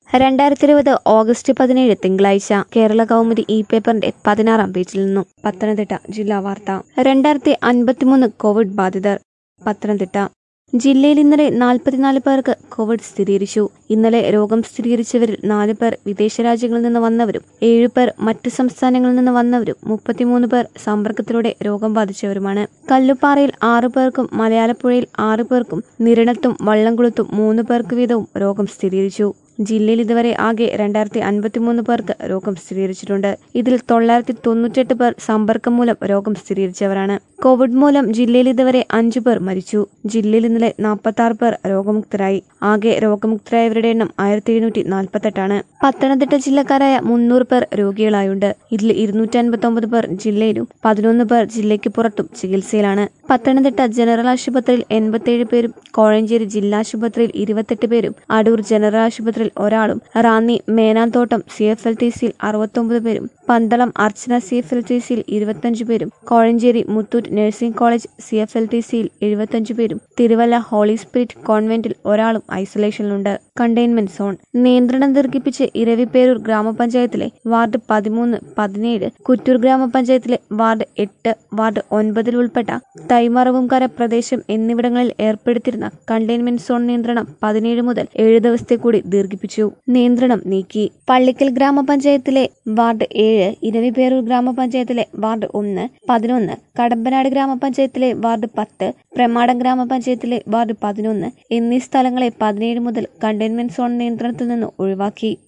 രണ്ടായിരത്തി ഇരുപത് ഓഗസ്റ്റ് പതിനേഴ് തിങ്കളാഴ്ച കേരള കൗമുദി ഇ പേപ്പറിന്റെ പതിനാറാം പേജിൽ നിന്നും പത്തനംതിട്ട ജില്ലാ വാർത്ത രണ്ടായിരത്തി അൻപത്തിമൂന്ന് കോവിഡ് ബാധിതർ പത്തനംതിട്ട ജില്ലയിൽ ഇന്നലെ നാൽപ്പത്തിനാല് പേർക്ക് കോവിഡ് സ്ഥിരീകരിച്ചു ഇന്നലെ രോഗം സ്ഥിരീകരിച്ചവരിൽ നാല് പേർ വിദേശ രാജ്യങ്ങളിൽ നിന്ന് വന്നവരും ഏഴു പേർ മറ്റ് സംസ്ഥാനങ്ങളിൽ നിന്ന് വന്നവരും മുപ്പത്തിമൂന്ന് പേർ സമ്പർക്കത്തിലൂടെ രോഗം ബാധിച്ചവരുമാണ് കല്ലുപ്പാറയിൽ ആറു പേർക്കും മലയാളപ്പുഴയിൽ ആറു പേർക്കും നിരണത്തും വള്ളംകുളത്തും മൂന്ന് പേർക്ക് വീതവും രോഗം സ്ഥിരീകരിച്ചു ജില്ലയിൽ ഇതുവരെ ആകെ രണ്ടായിരത്തി അൻപത്തിമൂന്ന് പേർക്ക് രോഗം സ്ഥിരീകരിച്ചിട്ടുണ്ട് ഇതിൽ തൊള്ളായിരത്തി തൊണ്ണൂറ്റെട്ട് പേർ സമ്പർക്കം മൂലം രോഗം സ്ഥിരീകരിച്ചവരാണ് കോവിഡ് മൂലം ജില്ലയിൽ ഇതുവരെ അഞ്ചു പേർ മരിച്ചു ജില്ലയിൽ ഇന്നലെ നാൽപ്പത്തി ആറ് പേർ രോഗമുക്തരായി ആകെ രോഗമുക്തരായവരുടെ എണ്ണം ആയിരത്തി എഴുന്നൂറ്റി നാൽപ്പത്തെട്ടാണ് പത്തനംതിട്ട ജില്ലക്കാരായ മുന്നൂറ് പേർ രോഗികളായുണ്ട് ഇതിൽ ഇരുന്നൂറ്റി അൻപത്തി ഒമ്പത് പേർ ജില്ലയിലും പതിനൊന്ന് പേർ ജില്ലയ്ക്ക് പുറത്തും ചികിത്സയിലാണ് പത്തനംതിട്ട ജനറൽ ആശുപത്രിയിൽ എൺപത്തിയേഴ് പേരും കോഴഞ്ചേരി ജില്ലാ ആശുപത്രിയിൽ ഇരുപത്തെട്ട് പേരും അടൂർ ജനറൽ ആശുപത്രിയിൽ ഒരാളും Ranni Menanthottam C F L T സിയിൽ അറുപത്തൊമ്പത് പേരും Pandalam Archana C F L T സിയിൽ ഇരുപത്തഞ്ച് പേരും Kozhencherry Muthoot nursing college C F L T സിയിൽ എഴുപത്തഞ്ച് പേരും തിരുവല്ല ഹോളി സ്പിരിറ്റ് കോൺവെന്റിൽ ഒരാളും ഐസൊലേഷനിലുണ്ട് കണ്ടെയ്ൻമെന്റ് സോൺ നിയന്ത്രണം ദീർഘിപ്പിച്ച് ഇരവിപ്പേരൂർ ഗ്രാമപഞ്ചായത്തിലെ വാർഡ് പതിമൂന്ന് പതിനേഴ് കുറ്റൂർ ഗ്രാമപഞ്ചായത്തിലെ വാർഡ് എട്ട് വാർഡ് ഒൻപതിൽ ഉൾപ്പെട്ട തൈമറവുംകര പ്രദേശം എന്നിവിടങ്ങളിൽ ഏർപ്പെടുത്തിയിരുന്ന കണ്ടെയ്ൻമെന്റ് സോൺ നിയന്ത്രണം പതിനേഴ് മുതൽ ഏഴ് ദിവസത്തെ കൂടി ദീർഘിപ്പിച്ചു നിയന്ത്രണം നീക്കി പള്ളിക്കൽ ഗ്രാമപഞ്ചായത്തിലെ വാർഡ് ഏഴ് ഇരവിപേരൂർ ഗ്രാമപഞ്ചായത്തിലെ വാർഡ് ഒന്ന് പതിനൊന്ന് കടമ്പനാട് ഗ്രാമപഞ്ചായത്തിലെ വാർഡ് പത്ത് പ്രമാടം ഗ്രാമപഞ്ചായത്തിലെ വാർഡ് പതിനൊന്ന് എന്നീ സ്ഥലങ്ങളെ പതിനേഴ് മുതൽ കണ്ടെയ്ൻമെന്റ് സോൺ നിയന്ത്രണത്തിൽ നിന്ന് ഒഴിവാക്കി